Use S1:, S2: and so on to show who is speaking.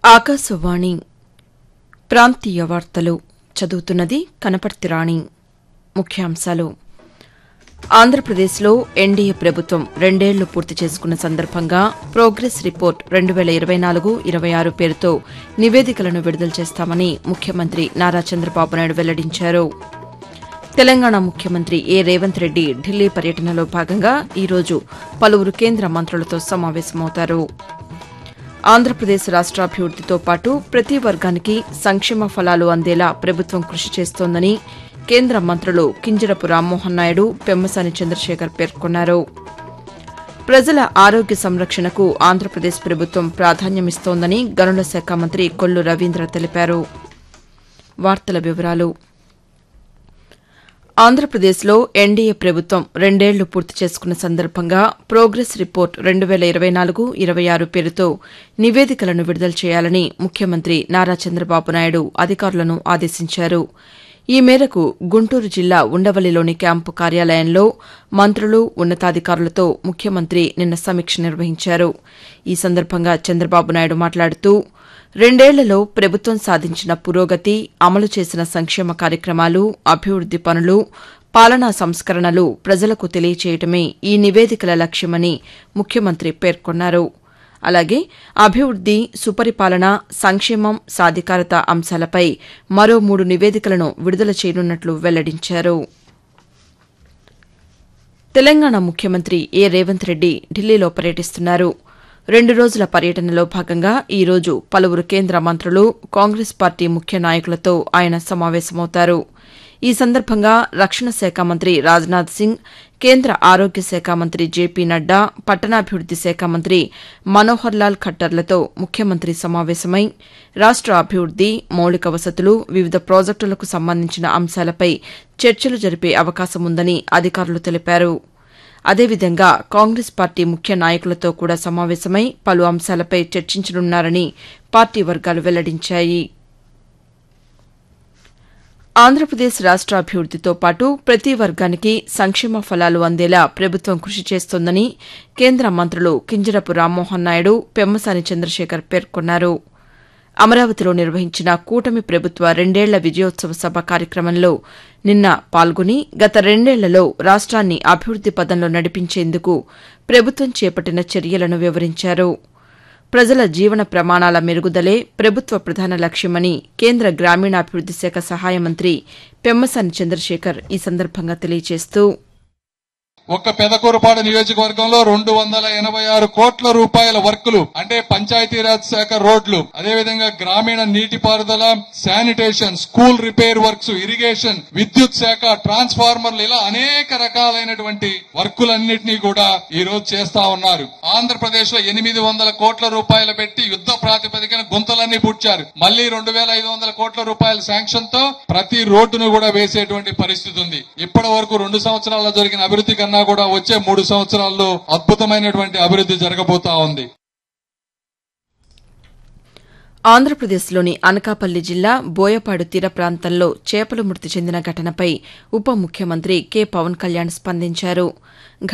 S1: ఆకాశవాణి ప్రాంతీయ వార్తలు చదువుతున్నది కనపర్తి రాణి ముఖ్యాంశాలు ఆంధ్రప్రదేశ్లో ఎన్డీఏ ప్రభుత్వం రెండేళ్లు పూర్తి చేసుకున్న సందర్భంగా ప్రోగ్రెస్ రిపోర్ట్ రెండు వేల ఇరవై నాలుగు ఇరవై ఆరు పేరుతో నివేదికలను విడుదల చేస్తామని ముఖ్యమంత్రి నారా చంద్రబాబు నాయుడు వెల్లడించారు తెలంగాణ ముఖ్యమంత్రి ఏ రేవంత్ రెడ్డి ఢిల్లీ పర్యటనలో భాగంగా ఈరోజు పలువురు కేంద్ర మంత్రులతో సమావేశమవుతారు ఆంధ్రప్రదేశ్ రాష్ట్రాభివృద్దితో పాటు ప్రతి వర్గానికి సంక్షేమ ఫలాలు అందేలా ప్రభుత్వం కృషి చేస్తోందని కేంద్ర మంత్రులు కింజరపు రామ్మోహన్ నాయుడు పెమ్మసాని చంద్రశేఖర్ పేర్కొన్నారు ప్రజల ఆరోగ్య సంరక్షణకు ఆంధ్రప్రదేశ్ ప్రభుత్వం ప్రాధాన్యమిస్తోందని గనుల శాఖ మంత్రి కొల్లు రవీంద్ర తెలిపారు వార్తల వివరాలు ఆంధ్రప్రదేశ్లో ఎన్డీఏ ప్రభుత్వం రెండేళ్లు పూర్తి చేసుకున్న సందర్భంగా ప్రోగ్రెస్ రిపోర్ట్ రెండు వేల ఇరవై నాలుగు ఇరవై ఆరు పేరుతో నివేదికలను విడుదల చేయాలని ముఖ్యమంత్రి నారా చంద్రబాబు నాయుడు అధికారులను ఆదేశించారు ఈ మేరకు గుంటూరు జిల్లా ఉండవల్లిలోని క్యాంపు కార్యాలయంలో మంత్రులు ఉన్నతాధికారులతో ముఖ్యమంత్రి నిన్న సమీక్ష నిర్వహించారు ఈ సందర్భంగా చంద్రబాబు నాయుడు మాట్లాడుతూ రెండేళ్లలో ప్రభుత్వం సాధించిన పురోగతి అమలు చేసిన సంక్షేమ కార్యక్రమాలు అభివృద్ది పనులు పాలనా సంస్కరణలు ప్రజలకు తెలియచేయటమే ఈ నివేదికల లక్ష్యమని ముఖ్యమంత్రి పేర్కొన్నారు అలాగే అభివృద్ది సుపరిపాలన సంక్షేమం సాధికారత అంశాలపై మరో మూడు నివేదికలను విడుదల చేయనున్నట్లు వెల్లడించారు తెలంగాణ ముఖ్యమంత్రి ఏ రేవంత్ రెడ్డి ఢిల్లీలో పర్యటిస్తున్నారు రెండు రోజుల పర్యటనలో భాగంగా ఈ రోజు పలువురు కేంద్ర మంత్రులు కాంగ్రెస్ పార్టీ ముఖ్య నాయకులతో ఆయన సమావేశమవుతారు ఈ సందర్భంగా రక్షణ శాఖ మంత్రి రాజ్నాథ్ సింగ్ కేంద్ర ఆరోగ్య శాఖ మంత్రి జేపీ నడ్డా పట్టణాభివృద్ది శాఖ మంత్రి మనోహర్ లాల్ ఖట్టర్లతో ముఖ్యమంత్రి సమావేశమై రాష్ట అభివృద్ది మౌలిక వసతులు వివిధ ప్రాజెక్టులకు సంబంధించిన అంశాలపై చర్చలు జరిపే అవకాశముందని అధికారులు తెలిపారు అదేవిధంగా కాంగ్రెస్ పార్టీ ముఖ్య నాయకులతో కూడా సమావేశమై పలు అంశాలపై చర్చించనున్నారని పార్టీ వర్గాలు వెల్లడించాయి ఆంధ్రప్రదేశ్ రాష్ట్రాభివృద్దితో పాటు ప్రతి వర్గానికి సంక్షేమ ఫలాలు అందేలా ప్రభుత్వం కృషి చేస్తోందని కేంద్ర మంత్రులు కింజరపు రామ్మోహన్ నాయుడు పెమ్మసాని చంద్రశేఖర్ పేర్కొన్నారు అమరావతిలో నిర్వహించిన కూటమి ప్రభుత్వ రెండేళ్ల విజయోత్సవ సభ కార్యక్రమంలో నిన్న పాల్గొని గత రెండేళ్లలో రాష్ట్రాన్ని అభివృద్ది పదంలో నడిపించేందుకు ప్రభుత్వం చేపట్టిన చర్యలను వివరించారు ప్రజల జీవన ప్రమాణాల మెరుగుదలే ప్రభుత్వ ప్రధాన లక్ష్యమని కేంద్ర గ్రామీణాభివృద్ది శాఖ సహాయ మంత్రి పెమ్మసాని చంద్రశేఖర్ ఈ సందర్భంగా తెలియజేస్తూ
S2: ఒక్క పెదకూరుపాడు నియోజకవర్గంలో రెండు వందల ఎనభై ఆరు కోట్ల రూపాయల వర్కులు అంటే పంచాయతీరాజ్ శాఖ రోడ్లు అదేవిధంగా గ్రామీణ నీటిపారుదల sanitation school repair works irrigation విద్యుత్ శాఖ ట్రాన్స్ఫార్మర్లు ఇలా అనేక రకాలైనటువంటి వర్కులన్నింటినీ కూడా ఈ రోజు చేస్తా ఉన్నారు ఆంధ్రప్రదేశ్ లో ఎనిమిది వందల కోట్ల రూపాయలు పెట్టి యుద్ధ ప్రాతిపదికన గుంతలన్నీ పుడ్చారు మళ్ళీ రెండు వేల ఐదు వందల కోట్ల రూపాయల శాంక్షన్ తో ప్రతి రోడ్డును కూడా వేసేటువంటి పరిస్థితి ఉంది ఇప్పటి వరకు రెండు సంవత్సరాల్లో జరిగిన అభివృద్ధి కన్నా కూడా వచ్చే మూడు సంవత్సరాల్లో అద్భుతమైనటువంటి అభివృద్ధి జరగబోతా ఉంది
S1: ఆంధ్రప్రదేశ్లోని అనకాపల్లి జిల్లా బోయపాడు తీర ప్రాంతంలో చేపలు మృతి చెందిన ఘటనపై ఉప ముఖ్యమంత్రి కె పవన్ కళ్యాణ్ స్పందించారు